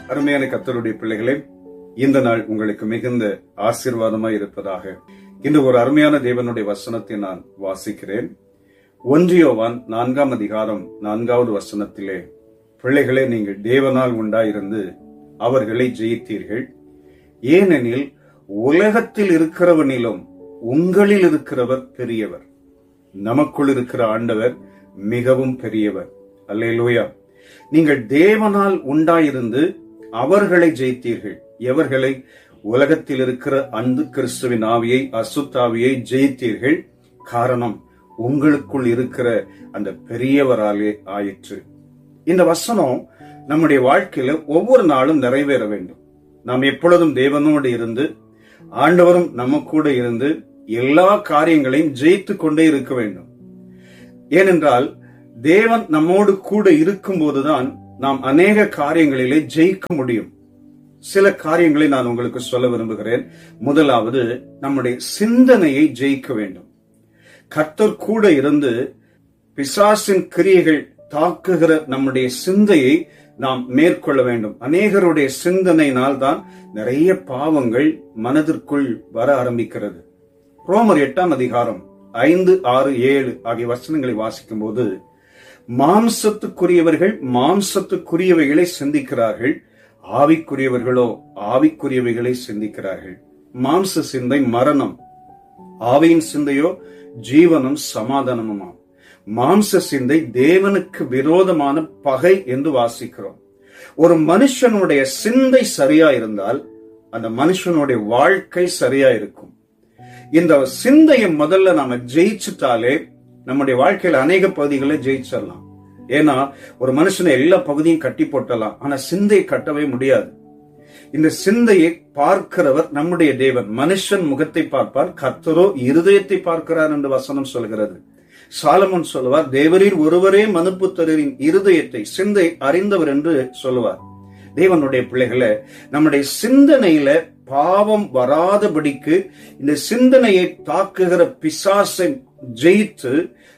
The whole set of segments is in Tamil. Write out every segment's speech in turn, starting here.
அருமையான கத்தருடைய பிள்ளைகளே இந்த நாள் உங்களுக்கு மிகுந்த ஆசீர்வாதமாய் இருப்பதாக இன்று ஒரு அருமையான தேவனுடைய வசனத்தை நான் வாசிக்கிறேன் ஒன்றியோவான் நான்காம் அதிகாரம் நான்காவது வசனத்திலே பிள்ளைகளே நீங்கள் தேவனால் உண்டாயிருந்து அவர்களை ஜெயித்தீர்கள் ஏனெனில் உலகத்தில் இருக்கிறவனிலும் உங்களில் இருக்கிறவர் பெரியவர் நமக்குள் இருக்கிற ஆண்டவர் மிகவும் பெரியவர் அல்லேலூயா நீங்கள் தேவனால் உண்டாயிருந்து அவர்களை ஜெயித்தீர்கள் எவர்களை உலகத்தில் இருக்கிற அந்து கிறிஸ்துவின் ஆவியை அசுத்தாவியை ஜெயித்தீர்கள் காரணம் உங்களுக்குள் இருக்கிற அந்த பெரியவராலே ஆயிற்று இந்த வசனம் நம்முடைய வாழ்க்கையில ஒவ்வொரு நாளும் நிறைவேற வேண்டும் நாம் எப்பொழுதும் தேவனோடு இருந்து ஆண்டவரும் நம்ம கூட இருந்து எல்லா காரியங்களையும் ஜெயித்து கொண்டே இருக்க வேண்டும் ஏனென்றால் தேவன் நம்மோடு கூட இருக்கும்போதுதான் நாம் அநேக காரியங்களிலே ஜெயிக்க முடியும் சில காரியங்களை நான் உங்களுக்கு சொல்ல விரும்புகிறேன் முதலாவது நம்முடைய சிந்தனையை ஜெயிக்க வேண்டும் கர்த்தர் கூட இருந்து பிசாசின் கிரியைகள் தாக்குகிற நம்முடைய சிந்தையை நாம் மேற்கொள்ள வேண்டும் அநேகருடைய சிந்தனையினால் தான் நிறைய பாவங்கள் மனதிற்குள் வர ஆரம்பிக்கிறது ரோமர் எட்டாம் அதிகாரம் ஐந்து ஆறு ஏழு ஆகிய வசனங்களை வாசிக்கும் போது மாம்சத்துக்குரியவர்கள் மாம்சத்துக்குரியவைகளை சிந்திக்கிறார்கள் ஆவிக்குரியவர்களோ ஆவிக்குரியவைகளை சிந்திக்கிறார்கள் மாம்ச சிந்தை மரணம் ஆவியின் சிந்தையோ ஜீவனும் சமாதானமுமாம் மாம்ச சிந்தை தேவனுக்கு விரோதமான பகை என்று வாசிக்கிறோம் ஒரு மனுஷனுடைய சிந்தை சரியா இருந்தால் அந்த மனுஷனுடைய வாழ்க்கை சரியா இருக்கும் இந்த சிந்தையை முதல்ல நாம ஜெயிச்சுட்டாலே நம்முடைய வாழ்க்கையில அநேக பகுதிகளை ஜெயிச்சிடலாம் ஏன்னா ஒரு மனுஷனை எல்லா பகுதியும் கட்டி போட்டலாம் ஆனா சிந்தையை கட்டவே முடியாது இந்த சிந்தையை பார்க்கிறவர் நம்முடைய தேவன் மனுஷன் முகத்தை பார்ப்பார் கர்த்தரோ இருதயத்தை பார்க்கிறார் என்று வசனம் சொல்கிறது சாலமன் சொல்லுவார் தேவரீர் ஒருவரே மனுப்புத்தரின் இருதயத்தை சிந்தை அறிந்தவர் என்று சொல்லுவார் தேவனுடைய பிள்ளைகளை நம்முடைய சிந்தனையில பாவம் வராதபடிக்கு இந்த சிந்தனையை தாக்குகிற பிசாசை ஜெயித்து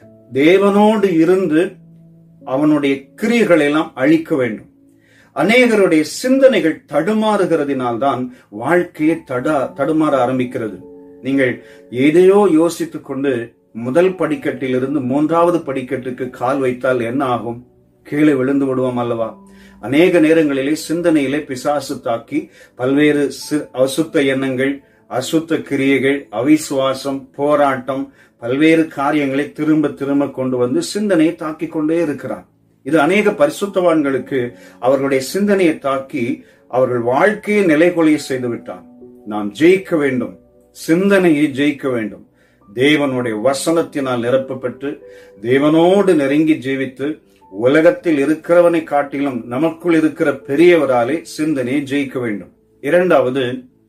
தேவனோடு இருந்து அவனுடைய கிரியைகளை எல்லாம் அழிக்க வேண்டும் அநேகருடைய சிந்தனைகள் தடுமாறுகிறதினால்தான் வாழ்க்கையை தட தடுமாற ஆரம்பிக்கிறது நீங்கள் எதையோ யோசித்துக் கொண்டு முதல் படிக்கட்டிலிருந்து மூன்றாவது படிக்கட்டுக்கு கால் வைத்தால் என்ன ஆகும் கீழே விழுந்து விடுவோம் அல்லவா அநேக நேரங்களிலே சிந்தனையிலே பிசாசு தாக்கி பல்வேறு அசுத்த எண்ணங்கள் அசுத்த கிரியைகள் அவிசுவாசம் போராட்டம் பல்வேறு காரியங்களை திரும்ப திரும்ப கொண்டு வந்து சிந்தனையை தாக்கி கொண்டே இருக்கிறார் இது அநேக பரிசுத்தவான்களுக்கு அவர்களுடைய சிந்தனையை தாக்கி அவர்கள் வாழ்க்கையை நிலைகொலைய செய்து விட்டார் நாம் ஜெயிக்க வேண்டும் சிந்தனையை ஜெயிக்க வேண்டும் தேவனுடைய வசனத்தினால் நிரப்பப்பட்டு தேவனோடு நெருங்கி ஜீவித்து உலகத்தில் இருக்கிறவனை காட்டிலும் நமக்குள் இருக்கிற பெரியவராலே சிந்தனையை ஜெயிக்க வேண்டும் இரண்டாவது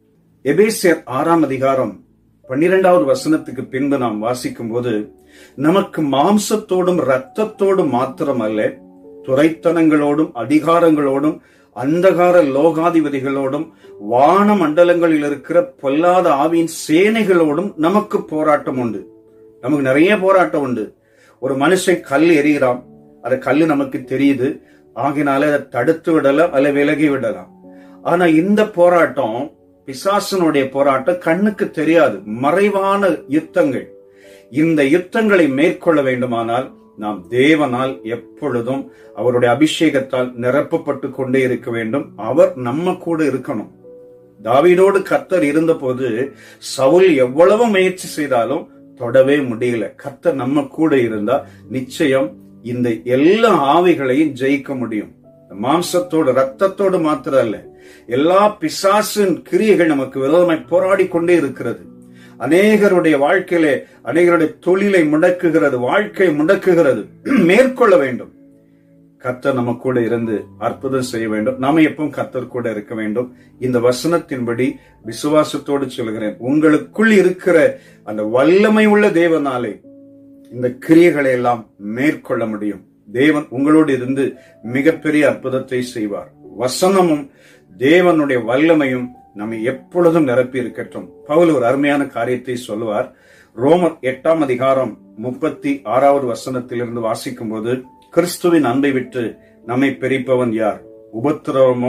எபேசியர் ஆறாம் அதிகாரம் பன்னிரெண்டாவது வசனத்துக்கு பின்பு நாம் வாசிக்கும் போது நமக்கு மாம்சத்தோடும் இரத்தத்தோடும் மாத்திரம் அல்ல துறைத்தனங்களோடும் அதிகாரங்களோடும் அந்தகார லோகாதிபதிகளோடும் வான மண்டலங்களில் இருக்கிற பொல்லாத ஆவியின் சேனைகளோடும் நமக்கு போராட்டம் உண்டு நமக்கு நிறைய போராட்டம் உண்டு ஒரு மனுஷன் கல் எறிகிறான் அந்த கல்லு நமக்கு தெரியுது ஆகினால அதை தடுத்து விடலாம் அல்ல விலகி விடலாம் ஆனா இந்த போராட்டம் பிசாசனுடைய போராட்டம் கண்ணுக்கு தெரியாது மறைவான யுத்தங்கள் இந்த யுத்தங்களை மேற்கொள்ள வேண்டுமானால் நாம் தேவனால் எப்பொழுதும் அவருடைய அபிஷேகத்தால் நிரப்பப்பட்டு கொண்டே இருக்க வேண்டும் அவர் நம்ம கூட இருக்கணும் தாவீதோடு கர்த்தர் இருந்தபோது சவுல் எவ்வளவு முயற்சி செய்தாலும் தொடவே முடியல கர்த்தர் நம்ம கூட இருந்தா நிச்சயம் இந்த எல்லா ஆவிகளையும் ஜெயிக்க முடியும் மாம்சத்தோடு ரத்தத்தோடு மாத்திரம் அல்ல எல்லா பிசாசின் கிரியைகள் நமக்கு விரோதமாய் போராடி கொண்டே இருக்கிறது அநேகருடைய வாழ்க்கையிலே அநேகருடைய தொழிலை முடக்குகிறது வாழ்க்கை முடக்குகிறது மேற்கொள்ள வேண்டும் கர்த்தர் நம்ம கூட இருந்து அற்புதம் செய்ய வேண்டும் நாம எப்பவும் கர்த்தர் கூட இருக்க வேண்டும் இந்த வசனத்தின்படி விசுவாசத்தோடு சொல்கிறேன் உங்களுக்குள் இருக்கிற அந்த வல்லமை உள்ள தேவனாலே இந்த கிரியைகளை எல்லாம் மேற்கொள்ள முடியும் தேவன் உங்களோடு இருந்து மிகப்பெரிய அற்புதத்தை செய்வார் வசனமும் தேவனுடைய வல்லமையும் நம்மை எப்பொழுதும் நிரப்பி இருக்கட்டும் பவுல் ஒரு அருமையான காரியத்தை சொல்லுவார் ரோமர் எட்டாம் அதிகாரம் முப்பத்தி ஆறாவது வசனத்திலிருந்து வாசிக்கும் போது கிறிஸ்துவின் அன்பை விட்டு நம்மை பிரிப்பவன் யார் உபத்திரவமோ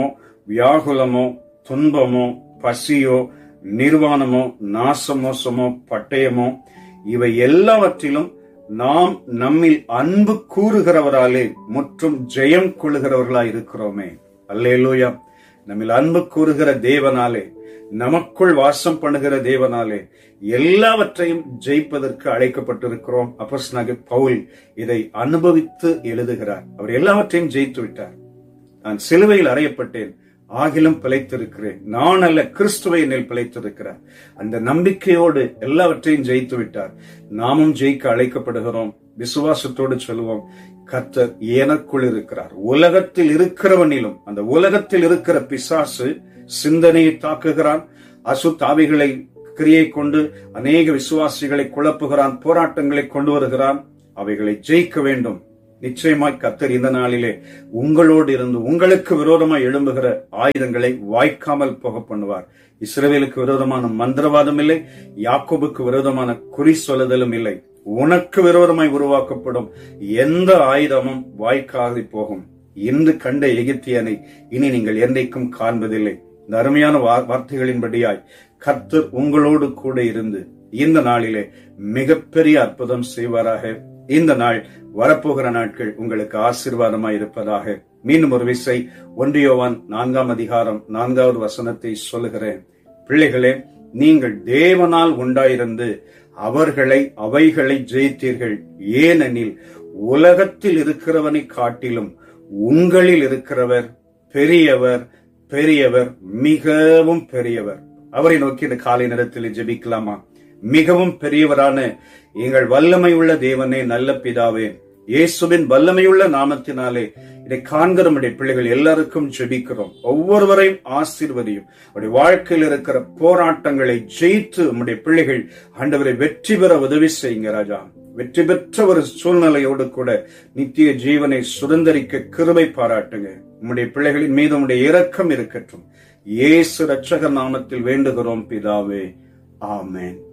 வியாகுலமோ துன்பமோ பசியோ நிர்வாணமோ நாசமோசமோ பட்டயமோ இவை எல்லாவற்றிலும் நாம் நம்மில் அன்பு கூறுகிறவராலே முற்றும் ஜெயம் கொள்ளுகிறவர்களாய் இருக்கிறோமே அல்லேலூயா நம்மில் அன்பு கூறுகிற தேவனாலே நமக்குள் வாசம் பண்ணுகிற தேவனாலே எல்லாவற்றையும் ஜெயிப்பதற்கு அழைக்கப்பட்டிருக்கிறோம் அப்போஸ்தலனாகிய பவுல் இதை அனுபவித்து எழுதுகிறார் அவர் எல்லாவற்றையும் ஜெயித்து விட்டார் நான் சிலுவையில் அறையப்பட்டேன் ஆகிலும் பிழைத்திருக்கிறேன் நான் அல்ல கிறிஸ்துவை என்னில் பிழைத்திருக்கிறார் அந்த நம்பிக்கையோடு எல்லாவற்றையும் ஜெயித்து விட்டார் நாமும் ஜெயிக்க அழைக்கப்படுகிறோம் விசுவாசத்தோடு சொல்லுவோம் கர்த்தர் எனக்குள் இருக்கிறார் உலகத்தில் இருக்கிறவனிலும் அந்த உலகத்தில் இருக்கிற பிசாசு சிந்தனையை தாக்குகிறான் அசுத்தாவிகளை கிரியை கொண்டு அநேக விசுவாசிகளை குழப்புகிறான் போராட்டங்களை கொண்டு வருகிறான் அவைகளை ஜெயிக்க வேண்டும் நிச்சயமாய் கத்தர் இந்த நாளிலே உங்களோடு இருந்து உங்களுக்கு விரோதமாய் எழும்புகிற ஆயுதங்களை வாய்க்காமல் போக பண்ணுவார் இஸ்ரவேலுக்கு விரோதமான மந்திரவாதம் இல்லை யாக்கோபுக்கு விரோதமான குறி சொல்லுதலும் இல்லை உனக்கு விரோதமாய் உருவாக்கப்படும் எந்த ஆயுதமும் வாய்க்காது போகும் இன்று கண்ட எகிப்தியனை இனி நீங்கள் என்றைக்கும் காண்பதில்லை இந்த அருமையான வா- வார்த்தைகளின்படியாய் கர்த்தர் உங்களோடு கூட இருந்து இந்த நாளிலே மிகப்பெரிய அற்புதம் செய்வாராக இந்த நாள் வரப்போகிற நாட்கள் உங்களுக்கு ஆசீர்வாதமாய் இருப்பதாக மீண்டும் ஒரு விசை ஒன்றியோவான் நான்காம் அதிகாரம் நான்காவது வசனத்தை சொல்லுகிறேன் பிள்ளைகளே நீங்கள் தேவனால் உண்டாயிருந்து அவர்களை அவைகளை ஜெயித்தீர்கள் ஏனெனில் உலகத்தில் இருக்கிறவனை காட்டிலும் உங்களில் இருக்கிறவர் பெரியவர் பெரியவர் மிகவும் பெரியவர் அவரை நோக்கி இந்த காலை நேரத்தில் ஜெபிக்கலாமா மிகவும் பெரியவரான எங்கள் வல்லமை உள்ள தேவனே நல்ல பிதாவே இயேசுவின் வல்லமையுள்ள நாமத்தினாலே இதை காண்கிற நம்முடைய பிள்ளைகள் எல்லாருக்கும் ஜெபிக்கிறோம் ஒவ்வொருவரையும் ஆசீர்வதியும் அவருடைய வாழ்க்கையில் இருக்கிற போராட்டங்களை ஜெயித்து நம்முடைய பிள்ளைகள் ஆண்டவரை வெற்றி பெற உதவி செய்யுங்க ராஜா வெற்றி பெற்ற ஒரு சூழ்நிலையோடு கூட நித்திய ஜீவனை சுதந்திரிக்க கிருபை பாராட்டுங்க உம்முடைய பிள்ளைகளின் மீது உம்முடைய இரக்கம் இருக்கட்டும் இயேசு ரட்சகர் நாமத்தில் வேண்டுகிறோம் பிதாவே ஆமென்